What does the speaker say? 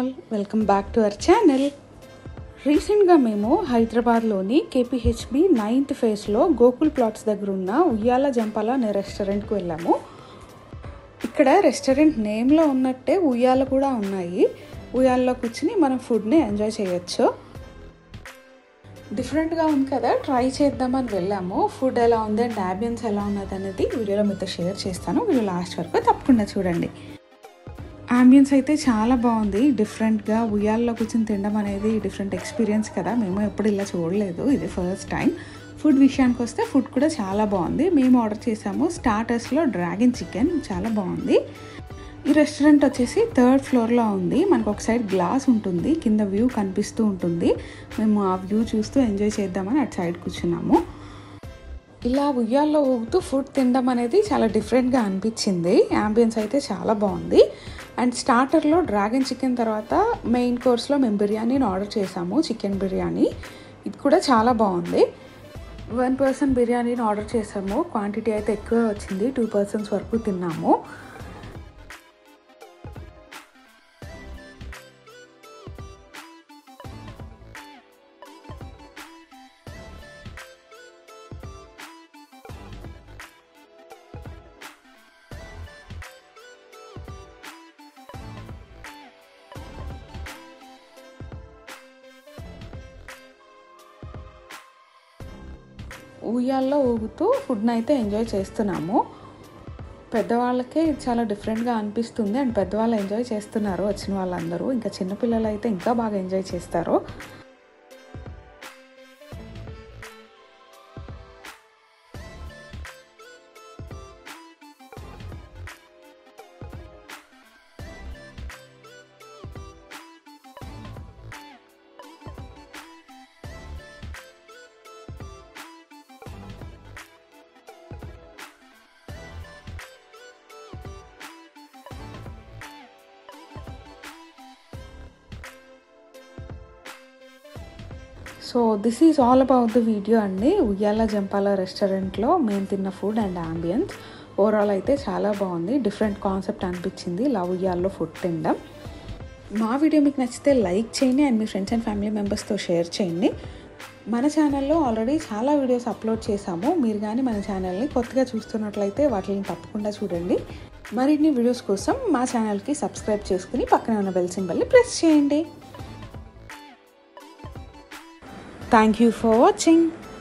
All welcome back to our channel రీసెంట్గా మేము హైదరాబాద్లోని కేపీహెచ్బి నైన్త్ ఫేజ్లో గోకుల్ ప్లాట్స్ దగ్గర ఉన్న ఉయ్యాల జంపాల అనే రెస్టారెంట్కి వెళ్ళాము ఇక్కడ రెస్టారెంట్ నేమ్లో ఉన్నట్టే ఉయ్యాల కూడా ఉన్నాయి ఉయ్యాల్లో కూర్చుని మనం ఫుడ్ని ఎంజాయ్ చేయొచ్చు డిఫరెంట్గా ఉంది కదా ట్రై చేద్దామని వెళ్ళాము ఫుడ్ ఎలా ఉంది అండ్ అంబియన్స్ ఎలా ఉన్నది అనేది వీడియోలో మీతో షేర్ చేస్తాను వీడియో లాస్ట్ వరకు తప్పకుండా చూడండి అంబియన్స్ అయితే చాలా బాగుంది డిఫరెంట్గా ఉయ్యాల్లో కూర్చొని తినడం అనేది డిఫరెంట్ ఎక్స్పీరియన్స్ కదా మేము ఎప్పుడు ఇలా చూడలేదు ఇది ఫస్ట్ టైం ఫుడ్ విషయానికి వస్తే ఫుడ్ కూడా చాలా బాగుంది మేము ఆర్డర్ చేసాము స్టార్టర్స్లో డ్రాగన్ చికెన్ చాలా బాగుంది ఈ రెస్టారెంట్ వచ్చేసి థర్డ్ ఫ్లోర్లో ఉంది మనకు ఒక సైడ్ గ్లాస్ ఉంటుంది కింద వ్యూ కనిపిస్తూ ఉంటుంది మేము ఆ వ్యూ చూస్తూ ఎంజాయ్ చేద్దామని అటు సైడ్ కూర్చున్నాము ఇలా ఉయ్యాల్లో ఊగుతూ ఫుడ్ తినడం అనేది చాలా డిఫరెంట్గా అనిపించింది యాంబియన్స్ అయితే చాలా బాగుంది అండ్ స్టార్టర్లో డ్రాగన్ చికెన్ తర్వాత మెయిన్ కోర్స్లో మేము బిర్యానీని ఆర్డర్ చేసాము చికెన్ బిర్యానీ ఇది కూడా చాలా బాగుంది వన్ పర్సన్ బిర్యానీని ఆర్డర్ చేసాము క్వాంటిటీ అయితే ఎక్కువ వచ్చింది టూ పర్సన్స్ వరకు తిన్నాము ఉయ్యాల్లో ఊగుతూ ఫుడ్ని అయితే ఎంజాయ్ చేస్తున్నాము పెద్దవాళ్ళకే ఇది చాలా డిఫరెంట్గా అనిపిస్తుంది అండ్ పెద్దవాళ్ళు ఎంజాయ్ చేస్తున్నారు వచ్చిన వాళ్ళందరూ ఇంకా చిన్నపిల్లలు అయితే ఇంకా బాగా ఎంజాయ్ చేస్తారు so this is all about the video అండి ఉయ్యాల జంపాల రెస్టారెంట్లో మేము తిన్న ఫుడ్ అండ్ అంబియన్స్ ఓవరాల్ అయితే చాలా బాగుంది డిఫరెంట్ కాన్సెప్ట్ అనిపించింది ఇలా ఉయ్యాల్లో ఫుడ్ తినడం మా వీడియో మీకు నచ్చితే లైక్ చేయండి అండ్ మీ ఫ్రెండ్స్ అండ్ ఫ్యామిలీ మెంబర్స్తో షేర్ చేయండి మన ఛానల్లో ఆల్రెడీ చాలా వీడియోస్ అప్లోడ్ చేశాము మీరు కానీ మన ఛానల్ని కొత్తగా చూస్తున్నట్లయితే వాటిని తప్పకుండా చూడండి మరిన్ని వీడియోస్ కోసం మా ఛానల్కి సబ్స్క్రైబ్ చేసుకుని పక్కన ఉన్న బెల్ సింబల్ని ప్రెస్ చేయండి Thank you for watching.